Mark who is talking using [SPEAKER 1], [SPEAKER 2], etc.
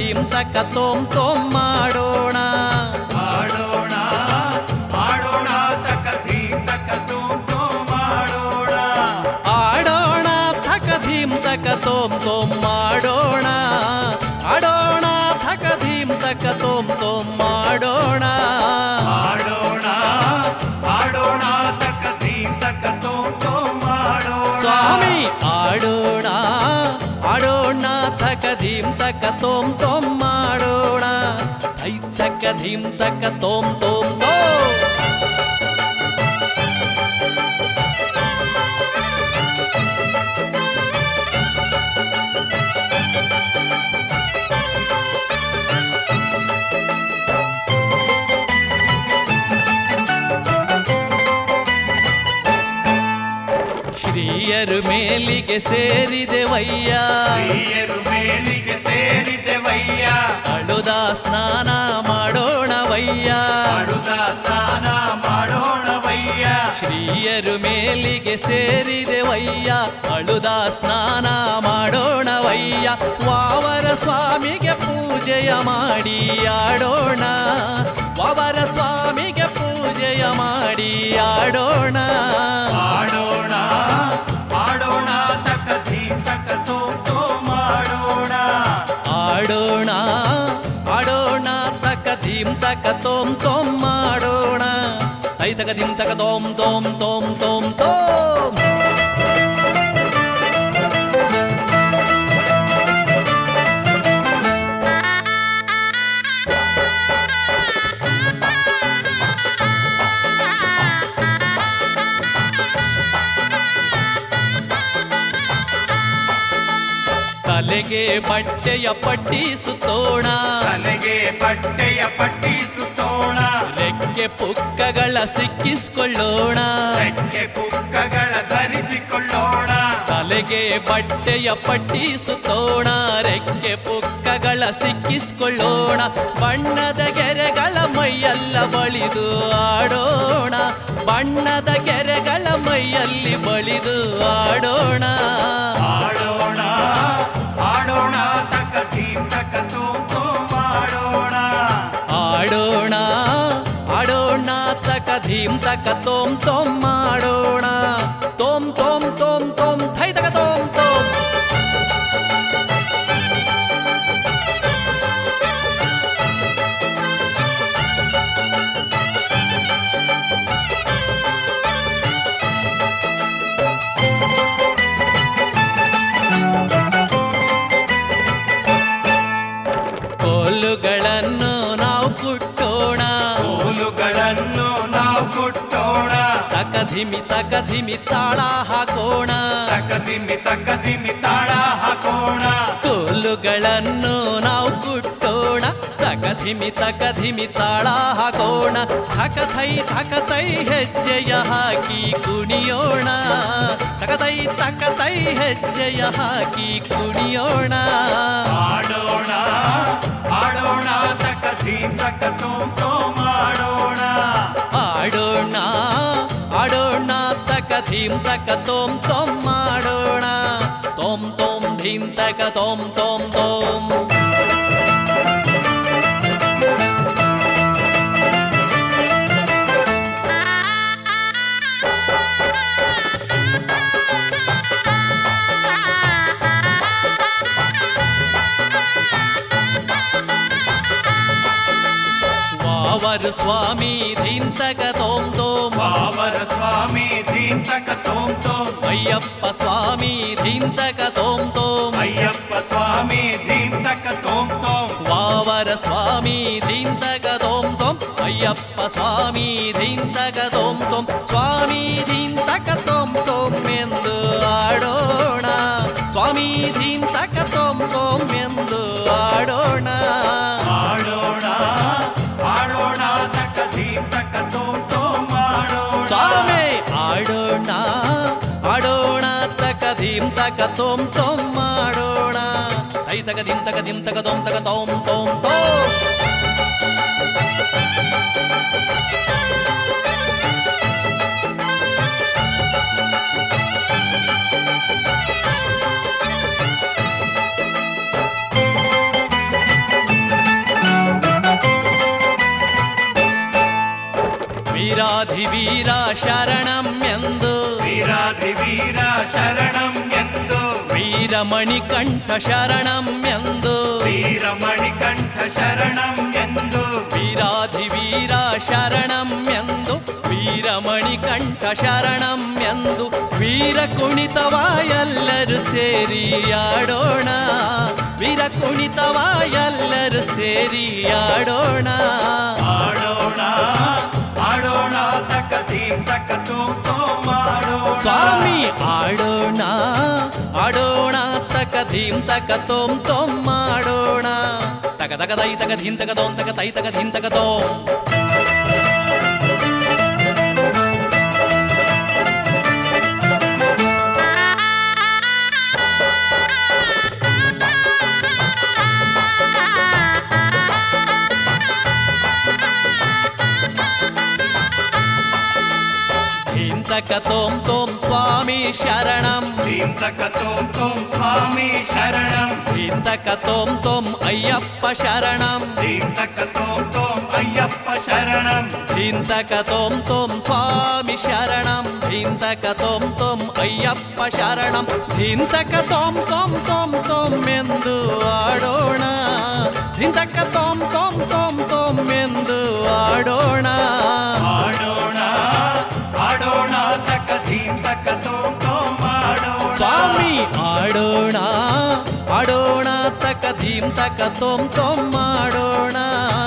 [SPEAKER 1] ಧೀಂ ತಕ ತೋಂ ತೋಂ ಮಾಡೋಣ
[SPEAKER 2] ಆಡೋಣ ಆಡೋಣ ತಕ ಧೀಂ ತಕ ತೋಂ ತೋಂ ಮಾಡೋಣ
[SPEAKER 1] ಆಡೋಣ ಥಕ ಧೀಂ ತಕ ತೋಂ ತೋಂ ಮಾಡೋಣ ಆಡೋಣ ಥಕ ಧೀಂ ತಕ ತೋಂ ತೋಂ ಮಾಡೋಣ
[SPEAKER 2] ಆಡೋಣ ಆಡೋಣ ತಕ ಧೀಂ ತಕ ತೋಂ ತೋಂ ಮಾಡೋಣ
[SPEAKER 1] ಸ್ವಾಮಿ ಆಡೋಣ ಆಡೋಣ ಥಕ ಧೀಂ ತಕ ತೋಂ ತೋಂ ಮಾಡೋಣ ಐ ತಕ ಧೀಂ ತಕ ತೋಂ ತೋಂ ತೋಂ ಶ್ರೀಯರು ಮೇಲಿಗೆ ಸೇರಿದೆವಯ್ಯ
[SPEAKER 2] ಸ್ತ್ರೀಯರು ಮೇಲಿಗೆ ಸೇರಿದೆವಯ್ಯ
[SPEAKER 1] ಅಳುದ ಸ್ನಾನ ಮಾಡೋಣವಯ್ಯ
[SPEAKER 2] ಅಡುದ ಸ್ನಾನ ಮಾಡೋಣವಯ್ಯ
[SPEAKER 1] ಶ್ರೀಯರು ಮೇಲಿಗೆ ಸೇರಿದೆವಯ್ಯ ಅಳುದ ಸ್ನಾನ ಮಾಡೋಣವಯ್ಯ ವಾವರ ಸ್ವಾಮಿಗೆ ಪೂಜೆಯ ಮಾಡಿ ಆಡೋಣ ವಾವರ ಸ್ವಾಮಿಗೆ ಪೂಜೆಯ ಮಾಡಿ ಆಡೋಣ
[SPEAKER 2] ಆಡೋಣ ಆಡೋಣ ತಕ ಧೀಂ ತಕ ತೋಂ ತೋಂ ಮಾಡೋಣ
[SPEAKER 1] ಆಡೋಣ ಆಡೋಣ ತಕ ಧೀಂ ತಕ ತೋಂ ತೋಂ ಮಾಡೋಣ ಐ ತಕ ಧೀಂ ತಕ ತೋಂ ತೋಂ ತೋಂ ತೋಂ ತೋಂ ತಲೆಗೆ ಬಟ್ಟೆಯ ಪಟ್ಟಿ ಸುತ್ತೋಣ
[SPEAKER 2] ತಲೆಗೆ ಬಟ್ಟೆಯ ಪಟ್ಟಿ ಸುತ್ತೋಣ
[SPEAKER 1] ರೆಕ್ಕೆ ಪುಕ್ಕಗಳ ಸಿಕ್ಕಿಸ್ಕೊಳ್ಳೋಣ
[SPEAKER 2] ರೆಕ್ಕೆ ಪುಕ್ಕಗಳ ಧರಿಸಿಕೊಳ್ಳೋಣ
[SPEAKER 1] ತಲೆಗೆ ಬಟ್ಟೆಯ ಪಟ್ಟಿ ಸುತ್ತೋಣ ರೆಕ್ಕೆ ಪುಕ್ಕಗಳ ಸಿಕ್ಕಿಸ್ಕೊಳ್ಳೋಣ ಬಣ್ಣದ ಗೆರೆಗಳ ಮೈಯೆಲ್ಲ ಬಳಿದು ಆಡೋಣ ಬಣ್ಣದ ಗೆರೆಗಳ ಮೈಯಲ್ಲಿ ಬಳಿದು ಆಡೋಣ
[SPEAKER 2] ಆಡೋಣ ಆಡೋಣ ತಕ ಧೀಂ ತಕ ತೋಂ ತೋಂ ಮಾಡೋಣ
[SPEAKER 1] ಆಡೋಣ ಆಡೋಣ ತಕ ಧೀಂ ತಕ ತೋಂ ತೋಂ ಮಾಡೋಣ ತೋಂ ತೋಂ ತೋಂ ತೋಂ ಥೈ ತಕ ತೋಂ ತೋಂ ಕೋಲುಗಳನ್ನು ನಾವು ಕುಟ್ಟೋಣ
[SPEAKER 2] ಕೋಲುಗಳನ್ನು ನಾವು ಕೊಟ್ಟೋಣ
[SPEAKER 1] ತಕ ಧಿಮಿ ತಕ ಧಿಮಿ ತಾಳ ಹಾಕೋಣ
[SPEAKER 2] ತಕ ದಿಮ್ಮಿ ತಕ ದಿಮ್ಮಿ ತಾಳ ಹಾಕೋಣ
[SPEAKER 1] ಕೋಲುಗಳನ್ನು ನಾವು ಕುಟ್ಟೋಣ ತಕ ಧಿಮಿ ತಕ ಧಿಮಿ ತಾಳ ಹಾಕೋಣ ಥಕ ಥೈ ಥಕ ತೈ ಹೆಜ್ಜೆಯ ಹಾಕಿ ಕುಣಿಯೋಣ ತಕ ತೈ ತಕ ತೈ ಹೆಜ್ಜೆಯ ಹಾಕಿ ಕುಣಿಯೋಣ
[SPEAKER 2] ಆಡೋಣ ಆಡೋಣ ತಕ ಧೀಂ ತಕ ತೋಂ ತೋಂ ಮಾಡೋಣ
[SPEAKER 1] ಆಡೋಣ ಆಡೋಣ ತಕ ಧೀಂ ತಕ ತೋಂ ತೋಂ ಮಾಡೋಣ ತೋಂ ತೋಂ ಧೀಂ ತಕ ತೋಂ ತೋಂ ತೋಂ ವಾವರು ಸ್ವಾಮಿ ಧೀಂ ತಕ ತೋಂ ತೋಂ
[SPEAKER 2] ಬಾವರ ಸ್ವಾಮಿ ಧೀಂ ತಕ ತೋಂ ತೋಂ
[SPEAKER 1] ಅಯ್ಯಪ್ಪ ಸ್ವಾಮಿ ಧೀಂ ತಕ ತೋಂ ತೋಂ
[SPEAKER 2] ಅಯ್ಯಪ್ಪ ಸ್ವಾಮಿ ಧೀಂ ತಕ ತೋಂ ತೋಂ
[SPEAKER 1] ವಾವರ ಸ್ವಾಮಿ ಧೀಂ ತಕ ತೋಂ ತೋಂ ಅಯ್ಯಪ್ಪ ಸ್ವಾಮಿ ಧೀಂ ತಕ ತೋಂ ತೋಂ ಸ್ವಾಮಿ ಧೀಂ ತಕ ತೋಂ ತೋಂ ಎಂದು ಆಡೋಣ ಸ್ವಾಮಿ ಧೀಂ ತಕ ತೋಂ ತೋಂ ಎಂದು ಆಡೋಣ
[SPEAKER 2] ಆಡೋಣ ಆಡೋಣ ತಕ ಧೀಂ ತಕ ತೋಂ ತೋಂ ಮಾಡೋಣ
[SPEAKER 1] ಸ್ವಾಮಿ ಆಡೋಣ ಆಡೋಣ ತಕ ಧೀಂ ತಕ ತೋಂ ತೋಂ ಮಾಡೋಣ ಐ ತಕ ಧಿಂ ತಕ ಧಿಂ ತಕ ತೋಂ ತಕ ತೋಂ ತೋಂ ತೋಂ ಶರಣಂ ಎಂದು
[SPEAKER 2] ವೀರಾಧಿವೀರ ಶರಣಂ ಎಂದು
[SPEAKER 1] ವೀರಮಣಿಕಂಠ ಶರಣಂ ಎಂದು
[SPEAKER 2] ವೀರಮಣಿಕಂಠ ಶರಣಂ ಎಂದು
[SPEAKER 1] ವೀರಾಧಿವೀರ ಶರಣಂ ಎಂದು ವೀರಮಣಿಕಂಠ ಶರಣಂ ಎಂದು ವೀರ ಕುಣಿತವ ಎಲ್ಲರೂ ಸೇರಿ ಆಡೋಣ ವೀರ ಕುಣಿತವ ಎಲ್ಲರೂ ಸೇರಿ ಆಡೋಣ
[SPEAKER 2] ಆಡೋಣ ಆಡೋಣ ತಕ್ಕ ಧೀಮ್ ತಕ್ಕ ತೋಮ್ ತೋಮ್ ಆಡೋಣ
[SPEAKER 1] ಸ್ವಾಮಿ ಆಡೋಣ ಆಡೋಣ ತಕ ಧೀಂ ತಕ ತೋಂ ತೋಂ ಮಾಡೋಣ ತಕ ತಕ ದೈ ತಕ ಧೀಂ ತಕ ತೋಂ ತಕ ತೈ ತಕ ಧೀಂ ತಕ ತೋಂ ಧೀಂ ತಕ ತೋಂ ತೋಂ ಸ್ವಾಮಿ ಶರಣಂ
[SPEAKER 2] ಧೀಮ್ ತಕ್ಕ ತೋಮ್ ತೋಮ್ ಸ್ವಾಮಿ ಶರಣಂ
[SPEAKER 1] ಧೀಂ ತಕ ತೋಂ ತೋಂ ಅಯ್ಯಪ್ಪ ಶರಣಂ
[SPEAKER 2] ಧೀಮ್ ತಕ್ಕ ತೋಮ್ ತೋಮ್ ಅಯ್ಯಪ್ಪ ಶರಣಂ
[SPEAKER 1] ಧೀಂ ತಕ ತೋಂ ತೋಂ ಸ್ವಾಮಿ ಶರಣಂ ಧೀಂ ತಕ ತೋಂ ತೋಂ ಅಯ್ಯಪ್ಪ ಶರಣಂ ಧೀಂ ತಕ ತೋಂ ತೋಂ ತೋಂ ತೋಂ ಎಂದು ಆಡೋಣ ಧೀಂ ತಕ ತೋಂ ತೋಂ ತೋಂ ತೋಂ ಎಂದು ಆಡೋಣ
[SPEAKER 2] ಆಡೋಣ ಆಡೋಣ ತಕ್ಕ ಧೀಮ್ ತಕ್ಕ ತೋಮ್ ತೋಮ್ ಆಡೋಣ
[SPEAKER 1] ಸ್ವಾಮಿ ಆಡೋಣ ಆಡೋಣ ತಕ ಧೀಂ ತಕ ತೋಂ ತೋಂ ಮಾಡೋಣ